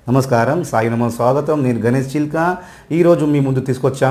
నమస్కారం సాయి నమో స్వాగతం నేను గణేష్ చిల్కా ఈరోజు మీ ముందు తీసుకొచ్చాం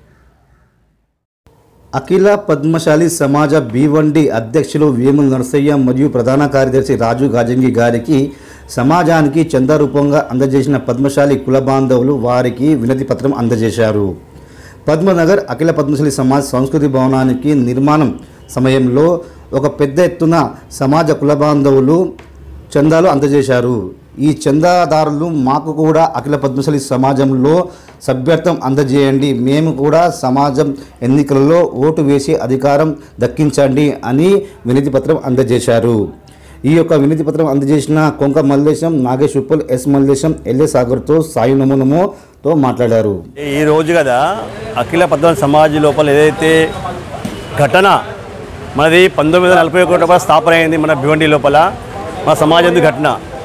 అఖిల పద్మశాలి సమాజ భీవండి అధ్యక్షులు వేముల నరసయ్య మరియు ప్రధాన కార్యదర్శి రాజు గాజంగి గారికి సమాజానికి చందా రూపంగా అందజేసిన పద్మశాలి కుల బాంధవులు వారికి వినతి పత్రం అందజేశారు పద్మనగర్ అఖిల పద్మశాలి సమాజ్ సంస్కృతి భవనానికి నిర్మాణం సమయంలో ఒక పెద్ద ఎత్తున సమాజ కుల బాంధవులు చందాలు అందజేశారు ఈ చందాదారులు మాకు కూడా అఖిల పద్మశాలి సమాజంలో సభ్యత్వం అందజేయండి మేము కూడా సమాజం ఎన్నికలలో ఓటు వేసి అధికారం దక్కించండి అని వినతి పత్రం అందజేశారు ఈ యొక్క వినతి పత్రం అందజేసిన కొంక మల్లేశం నాగేష్ ఉప్పల్ ఎస్ మల్లేశం ఎల్ఏ సాగర్తో సాయి నమోనమోతో మాట్లాడారు ఈ రోజు కదా అఖిల పద్మ సమాజ్ లోపల ఏదైతే ఘటన మనది పంతొమ్మిది వందల నలభై ఒకటి లోపల స్థాపన అయింది మన భివండి లోపల మన సమాజం ఘటన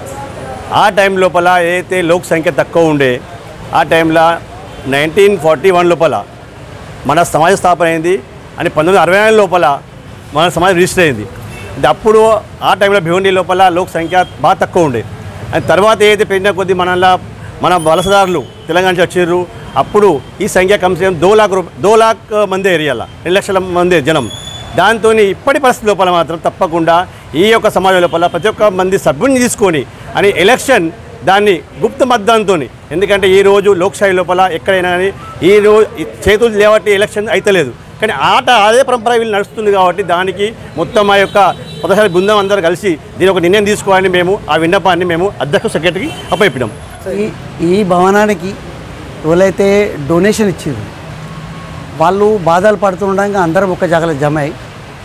ఆ టైం లోపల ఏదైతే లోక్ సంఖ్య తక్కువ ఉండే ఆ టైంలో నైన్టీన్ ఫార్టీ వన్ లోపల మన సమాజ స్థాపన అయింది అని పంతొమ్మిది అరవై నాలుగు లోపల మన సమాజం రిజిస్టర్ అయింది అంటే అప్పుడు ఆ టైంలో భివండి లోపల లోక్ సంఖ్య బాగా తక్కువ ఉండే అండ్ తర్వాత ఏదైతే పెరిగిన కొద్దీ మనలా మన వలసదారులు తెలంగాణ నుంచి వచ్చారు అప్పుడు ఈ సంఖ్య కమ్సే దో లాక్ రూప దో లాక్ మంది ఏరియాలో రెండు లక్షల మంది జనం దాంతో ఇప్పటి పరిస్థితి లోపల మాత్రం తప్పకుండా ఈ యొక్క సమాజం లోపల ప్రతి ఒక్క మంది సభ్యుని తీసుకొని అని ఎలక్షన్ దాన్ని గుప్త మద్దంతో ఎందుకంటే ఈ రోజు లోక్శాహి లోపల ఎక్కడైనా కానీ ఈ రోజు ఈ చేతులు లేవట్టి ఎలక్షన్ అయితలేదు కానీ ఆట అదే పరంపర వీళ్ళు నడుస్తుంది కాబట్టి దానికి మొత్తం మా యొక్క పదహారు బృందం అందరూ కలిసి దీని ఒక నిర్ణయం తీసుకోవాలని మేము ఆ విన్నపాన్ని మేము అధ్యక్ష సెక్రటరీకి అప్పచెప్పినాం ఈ ఈ భవనానికి ఎవరైతే డొనేషన్ ఇచ్చారు వాళ్ళు బాధలు పడుతుండగా అందరం ఒక జాగలో జమ అయ్యి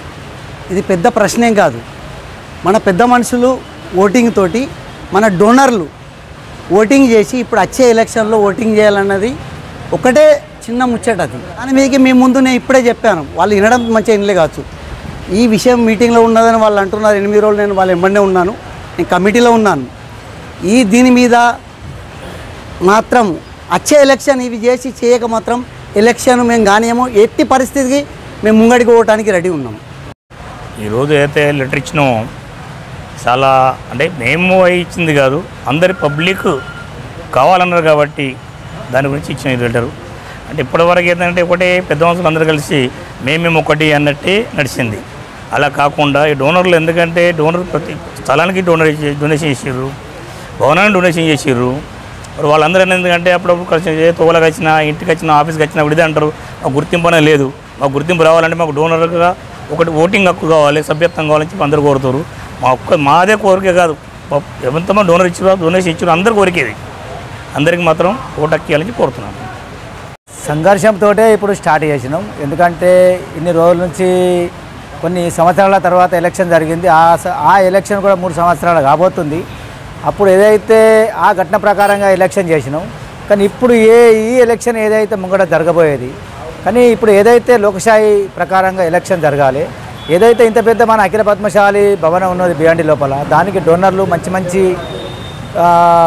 ఇది పెద్ద ప్రశ్నేం కాదు మన పెద్ద మనుషులు ఓటింగ్ తోటి మన డోనర్లు ఓటింగ్ చేసి ఇప్పుడు వచ్చే ఎలక్షన్లో ఓటింగ్ చేయాలన్నది ఒకటే చిన్న ముచ్చట అది కానీ మీకు మీ ముందు నేను ఇప్పుడే చెప్పాను వాళ్ళు వినడం మంచిగా వినలే కావచ్చు ఈ విషయం మీటింగ్లో ఉన్నదని వాళ్ళు అంటున్నారు ఎనిమిది రోజులు నేను వాళ్ళ ఎంబడే ఉన్నాను నేను కమిటీలో ఉన్నాను ఈ దీని మీద మాత్రం వచ్చే ఎలక్షన్ ఇవి చేసి చేయక మాత్రం ఎలక్షన్ మేము కానియము ఎట్టి పరిస్థితికి మేము ముంగడికి పోవటానికి రెడీ ఉన్నాం ఈరోజు అయితే లెటర్ ఇచ్చినామో చాలా అంటే మేము అయి ఇచ్చింది కాదు అందరి పబ్లిక్ కావాలన్నారు కాబట్టి దాని గురించి ఇచ్చిన ఈ లెటరు అంటే ఇప్పటివరకు ఏంటంటే ఒకటే పెద్ద మనుషులు అందరూ కలిసి మేమేం ఒకటి అన్నట్టే నడిచింది అలా కాకుండా ఈ డోనర్లు ఎందుకంటే డోనర్ ప్రతి స్థలానికి డోనర్ ఇచ్చి- డొనేషన్ చేసిర్రు భవనాన్ని డొనేషన్ చేసిర్రు మరి వాళ్ళందరూ అనేది ఎందుకంటే అప్పుడప్పుడు కలిసి ఏ తోలకు వచ్చినా ఇంటికి వచ్చినా ఆఫీస్కి వచ్చినా విడిదే అంటారు మాకు గుర్తింపు అనేది లేదు మాకు గుర్తింపు రావాలంటే మాకు డోనర్గా ఒకటి ఓటింగ్ హక్కు కావాలి సభ్యత్వం కావాలని చెప్పి అందరూ కోరుతారు మా ఒక్క మాదే కోరిక కాదు మా- ఎంతమంది డోనర్ ఇచ్చారో డొనేషన్ ఇచ్చారో అందరు కోరికేది అందరికి మాత్రం ఓటు హక్కు ఇవ్వాలని చెప్పి కోరుతున్నాను సంఘర్షంతో ఇప్పుడు స్టార్ట్ చేసినాం ఎందుకంటే ఇన్ని రోజుల నుంచి కొన్ని సంవత్సరాల తర్వాత ఎలక్షన్ జరిగింది ఆ స- ఆ ఎలక్షన్ కూడా మూడు సంవత్సరాలు కాబోతుంది అప్పుడు ఏదైతే ఆ ఘటన ప్రకారంగా ఎలక్షన్ చేసినాం కానీ ఇప్పుడు ఏ ఈ ఎలక్షన్ ఏదైతే ముంగట జరగబోయేది కానీ ఇప్పుడు ఏదైతే లోకశాహి ప్రకారంగా ఎలక్షన్ జరగాలి ఏదైతే ఇంత పెద్ద మన అఖిల పద్మశాలి భవనం ఉన్నది బియాండి లోపల దానికి డోనర్లు మంచి మంచి ఆ,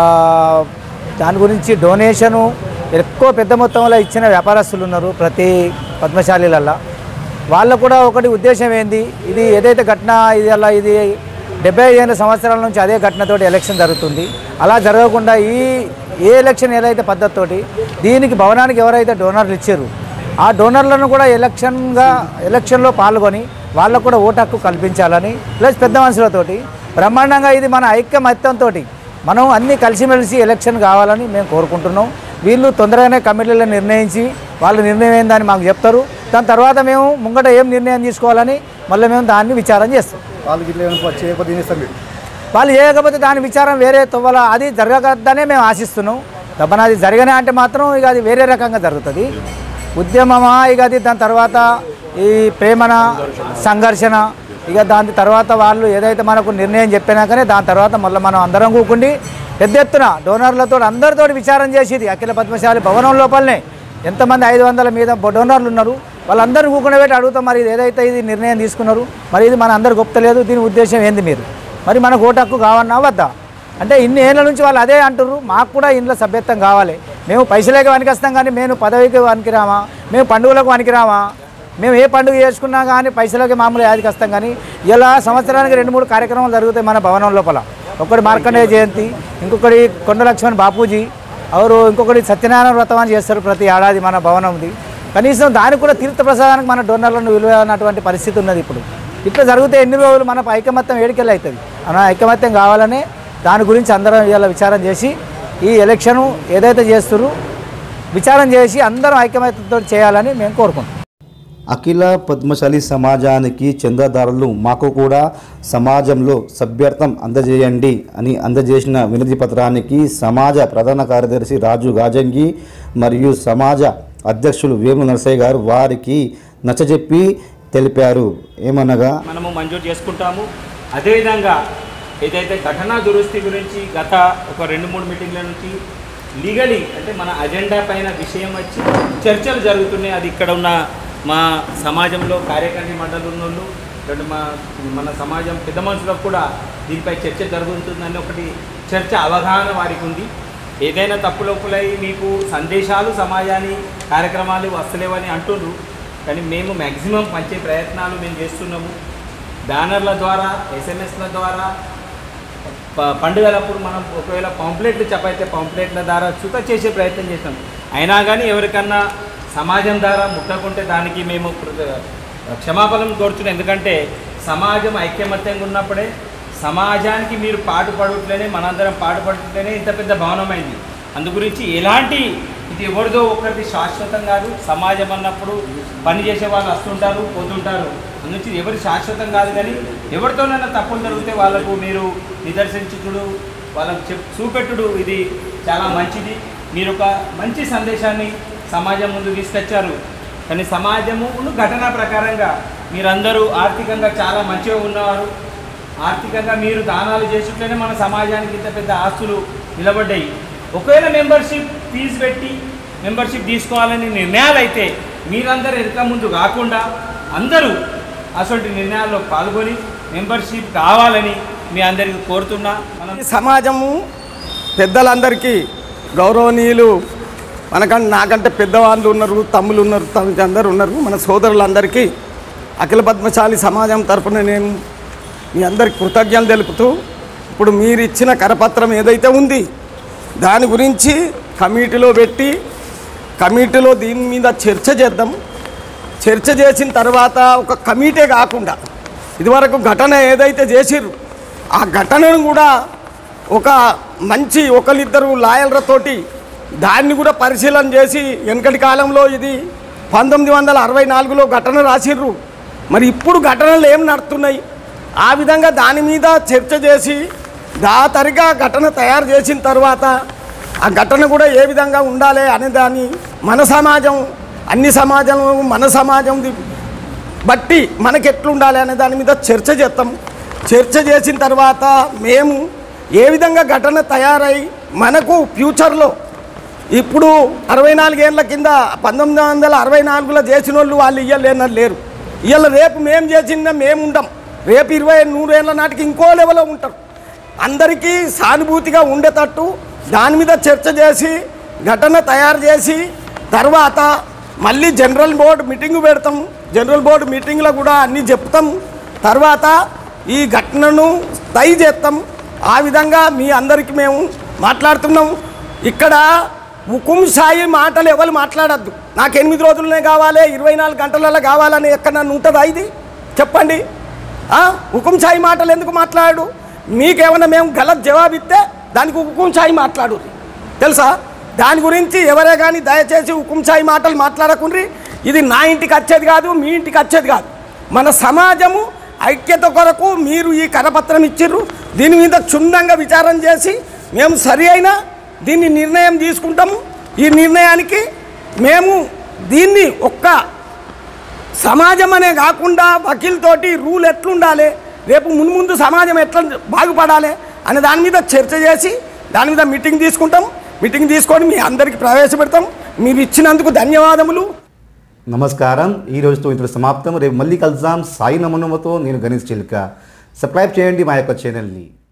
దాని గురించి డొనేషను ఎక్కువ పెద్ద మొత్తంలో ఇచ్చిన వ్యాపారస్తులు ఉన్నారు ప్రతి పద్మశాలీలల్లో వాళ్ళకు కూడా ఒకటి ఉద్దేశం ఏంది ఇది ఏదైతే ఘటన ఇది అలా ఇది డెబ్బై ఐదు సంవత్సరాల నుంచి అదే ఘటనతోటి ఎలక్షన్ జరుగుతుంది అలా జరగకుండా ఈ ఏ ఎలక్షన్ ఏదైతే పద్ధతితోటి దీనికి భవనానికి ఎవరైతే డోనర్లు ఇచ్చారు ఆ డోనర్లను కూడా ఎలక్షన్గా ఎలక్షన్లో పాల్గొని వాళ్ళకు కూడా ఓటు హక్కు కల్పించాలని ప్లస్ పెద్ద మనుషులతోటి బ్రహ్మాండంగా ఇది మన ఐక్యమత్యంతో మనం అన్నీ కలిసిమెలిసి ఎలక్షన్ కావాలని మేము కోరుకుంటున్నాం వీళ్ళు తొందరగానే కమిటీలో నిర్ణయించి వాళ్ళ నిర్ణయం ఏందని మాకు చెప్తారు దాని తర్వాత మేము ముంగట ఏం నిర్ణయం తీసుకోవాలని మళ్ళీ మేము దాన్ని విచారం చేస్తాం వాళ్ళకి ఇట్లా ఏమైనా చేయకపోతే ఏం చేస్తాం మీరు వాళ్ళు చేయకపోతే దాని విచారం వేరే తొవ్వల అది జరగకద్దనే మేము ఆశిస్తున్నాం దబ్బన అది జరగనే అంటే మాత్రం ఇక అది వేరే రకంగా జరుగుతుంది ఉద్యమమా ఇక అది దాని తర్వాత ఈ ప్రేమన సంఘర్షణ ఇక దాని తర్వాత వాళ్ళు ఏదైతే మనకు నిర్ణయం చెప్పినాకనే దాని తర్వాత మళ్ళీ మనం అందరం కూకుండి పెద్ద ఎత్తున డోనర్లతో అందరితో విచారం చేసేది అఖిల పద్మశాలి భవనం లోపలనే ఎంతమంది ఐదు వందల మీద డోనర్లు ఉన్నారు వాళ్ళందరూ కూకుండా పెట్టి అడుగుతాం మరి ఇది ఏదైతే ఇది నిర్ణయం తీసుకున్నారు మరి ఇది మన అందరు గొప్పలేదు దీని ఉద్దేశం ఏంది మీరు మరి మనకు ఓటు హక్కు కావన్నా వద్దా అంటే ఇన్ని ఏళ్ళ నుంచి వాళ్ళు అదే అంటారు మాకు కూడా ఇంట్లో సభ్యత్వం కావాలి మేము పైసలేక వనికొస్తాం కానీ మేము పదవికి వనికిరామా మేము పండుగలకు వనికిరామా మేము ఏ పండుగ చేసుకున్నా కానీ పైసలకి మామూలు యాదికి వస్తాం కానీ ఇలా సంవత్సరానికి రెండు మూడు కార్యక్రమాలు జరుగుతాయి మన భవనం లోపల ఒకటి మార్కండేయ జయంతి ఇంకొకటి కొండ లక్ష్మణ్ బాపూజీ ఎవరు ఇంకొకటి సత్యనారాయణ వ్రతం అని చేస్తారు ప్రతి ఏడాది మన భవనంది కనీసం దానికి కూడా తీర్థ ప్రసాదానికి మన డోనర్లను విలువ అన్నటువంటి పరిస్థితి ఉన్నది ఇప్పుడు ఇట్లా జరిగితే ఎన్ని రోజులు మన ఐకమత్యం ఏడికెళ్ళి అవుతుంది మన ఐకమత్యం కావాలనే దాని గురించి అందరం ఇవాళ విచారం చేసి ఈ ఎలక్షను ఏదైతే చేస్తున్నారు విచారం చేసి అందరం ఐకమత్యంతో చేయాలని మేము కోరుకుంటున్నాం అఖిల పద్మశాలి సమాజానికి చందాదారులు మాకు కూడా సమాజంలో సభ్యర్థం అందజేయండి అని అందజేసిన వినతి పత్రానికి సమాజ ప్రధాన కార్యదర్శి రాజు గాజంగి మరియు సమాజ అధ్యక్షులు వేము నరసయ్య గారు వారికి నచ్చజెప్పి తెలిపారు ఏమనగా మనము మంజూరు చేసుకుంటాము అదేవిధంగా ఏదైతే ఘటనా దురుస్తి గురించి గత ఒక రెండు మూడు మీటింగ్ల నుంచి లీగలీ అంటే మన అజెండా పైన విషయం వచ్చి చర్చలు జరుగుతున్నాయి అది ఇక్కడ ఉన్న మా సమాజంలో కార్యకారిణి మండలి ఉన్నోళ్ళు రెండు మా మన సమాజం పెద్ద మనుషులకు కూడా దీనిపై చర్చ జరుగుతుందని ఒకటి చర్చ అవగాహన వారికి ఉంది ఏదైనా తప్పులొప్పులై మీకు సందేశాలు సమాజాన్ని కార్యక్రమాలు వస్తలేవని అంటుండ్రు కానీ మేము మ్యాక్సిమం పంచే ప్రయత్నాలు మేము చేస్తున్నాము బ్యానర్ల ద్వారా ఎస్ఎంఎస్ల ద్వారా ప- పండుగలప్పుడు మనం ఒకవేళ పాంప్లెట్లు చెప్పైతే పాంప్లెట్ల ద్వారా చుత చేసే ప్రయత్నం చేస్తాం అయినా కానీ ఎవరికన్నా సమాజం ద్వారా ముట్టకుంటే దానికి మేము కృత- క్షమాపణలు కోరుతున్నాం ఎందుకంటే సమాజం ఐక్యమత్యంగా ఉన్నప్పుడే సమాజానికి మీరు పాటుపడుట్లేనే మనందరం పాటుపడుట్లేనే ఇంత పెద్ద భవనమైంది అందు గురించి ఎలాంటి ఇది ఎవరిదో ఒకరిది శాశ్వతం కాదు సమాజం అన్నప్పుడు పని చేసే వాళ్ళు వస్తుంటారు పోతుంటారు అందునుంచి ఎవరి శాశ్వతం కాదు కానీ ఎవరితోనైనా తప్పులు జరిగితే వాళ్ళకు మీరు నిదర్శించుడు వాళ్ళకు చెప్ చూపెట్టుడు ఇది చాలా మంచిది మీరు ఒక మంచి సందేశాన్ని సమాజం ముందు తీసుకొచ్చారు కానీ సమాజము ఘటన ప్రకారంగా మీరందరూ ఆర్థికంగా చాలా మంచిగా ఉన్నవారు ఆర్థికంగా మీరు దానాలు చేసుకుంటేనే మన సమాజానికి ఇంత పెద్ద ఆస్తులు నిలబడ్డాయి ఒకవేళ మెంబర్షిప్ ఫీజు పెట్టి మెంబర్షిప్ తీసుకోవాలని నిర్ణయాలు అయితే మీరందరూ ఎనక ముందు కాకుండా అందరూ అటువంటి నిర్ణయాల్లో పాల్గొని మెంబర్షిప్ కావాలని మీ అందరికీ కోరుతున్నా మనం ఈ సమాజము పెద్దలందరికీ గౌరవనీయులు మనకంటే నాకంటే పెద్దవాళ్ళు ఉన్నారు తమ్ములు ఉన్నారు తమ్ముళ్ళు అందరు ఉన్నారు మన సోదరులందరికీ అఖిల పద్మశాలి సమాజం తరపున నేను మీ అందరికి కృతజ్ఞతలు తెలుపుతూ ఇప్పుడు మీరు ఇచ్చిన కరపత్రం ఏదైతే ఉంది దాని గురించి కమిటీలో పెట్టి కమిటీలో దీని మీద చర్చ చేద్దాం చర్చ చేసిన తర్వాత ఒక కమిటీ కాకుండా ఇదివరకు ఘటన ఏదైతే చేసిర్రు ఆ ఘటనను కూడా ఒక మంచి ఒకరిద్దరు లాయర్లతోటి దాన్ని కూడా పరిశీలన చేసి వెనకటి కాలంలో ఇది పంతొమ్మిది వందల అరవై నాలుగులో ఘటన రాసిర్రు మరి ఇప్పుడు ఘటనలు ఏం నడుస్తున్నాయి ఆ విధంగా దాని మీద చర్చ చేసి దా తరిగా ఘటన తయారు చేసిన తర్వాత ఆ ఘటన కూడా ఏ విధంగా ఉండాలి అనే దాన్ని మన సమాజం అన్ని సమాజం మన సమాజం బట్టి మనకి ఎట్లుండాలి అనే దాని మీద చర్చ చేస్తాం చర్చ చేసిన తర్వాత మేము ఏ విధంగా ఘటన తయారై మనకు ఫ్యూచర్లో ఇప్పుడు అరవై నాలుగేళ్ల కింద పంతొమ్మిది వందల అరవై నాలుగులో చేసిన వాళ్ళు వాళ్ళు ఇయ్యలేనని లేరు ఇవాళ రేపు మేము చేసిన మేము ఉంటాం రేపు ఇరవై నూరేళ్ల నాటికి ఇంకో లెవెల్లో ఉంటారు అందరికీ సానుభూతిగా ఉండేటట్టు దాని మీద చర్చ చేసి ఘటన తయారు చేసి తర్వాత మళ్ళీ జనరల్ బోర్డు మీటింగ్ పెడతాం జనరల్ బోర్డు మీటింగ్లో కూడా అన్నీ చెప్తాం తర్వాత ఈ ఘటనను స్థాయి చేస్తాం ఆ విధంగా మీ అందరికీ మేము మాట్లాడుతున్నాం ఇక్కడ హుకుం సాయి మాటలు ఎవరు మాట్లాడద్దు నాకు ఎనిమిది రోజులనే కావాలి ఇరవై నాలుగు గంటలలో కావాలని ఎక్కడన్నా ఉంటుందా ఇది చెప్పండి ఆ? హుకుం సాయి మాటలు ఎందుకు మాట్లాడు మీకేమన్నా మేము గలత్ జవాబు ఇస్తే దానికి హుకుం సాయి మాట్లాడు తెలుసా దాని గురించి ఎవరే కానీ దయచేసి హుకుం సాయి మాటలు మాట్లాడకుండ్రి ఇది నా ఇంటికి వచ్చేది కాదు మీ ఇంటికి వచ్చేది కాదు మన సమాజము ఐక్యత కొరకు మీరు ఈ కరపత్రం ఇచ్చిర్రు దీని మీద క్షుణ్ణంగా విచారం చేసి మేము సరి అయిన దీన్ని నిర్ణయం తీసుకుంటాము ఈ నిర్ణయానికి మేము దీన్ని ఒక్క సమాజం అనే కాకుండా వకీల్తోటి రూల్ ఎట్లుండాలి రేపు మున్ముందు సమాజం ఎట్లా బాగుపడాలి అనే దాని మీద చర్చ చేసి దాని మీద మీటింగ్ తీసుకుంటాం మీటింగ్ తీసుకొని మీ అందరికీ ప్రవేశపెడతాం మీరు ఇచ్చినందుకు ధన్యవాదములు నమస్కారం ఈ రోజుతో ఇంత సమాప్తం రేపు మళ్ళీ కలుద్దాం సాయి నమనమతో నేను గణేష్ చిల్క సబ్స్క్రైబ్ చేయండి మా యొక్క ఛానల్ని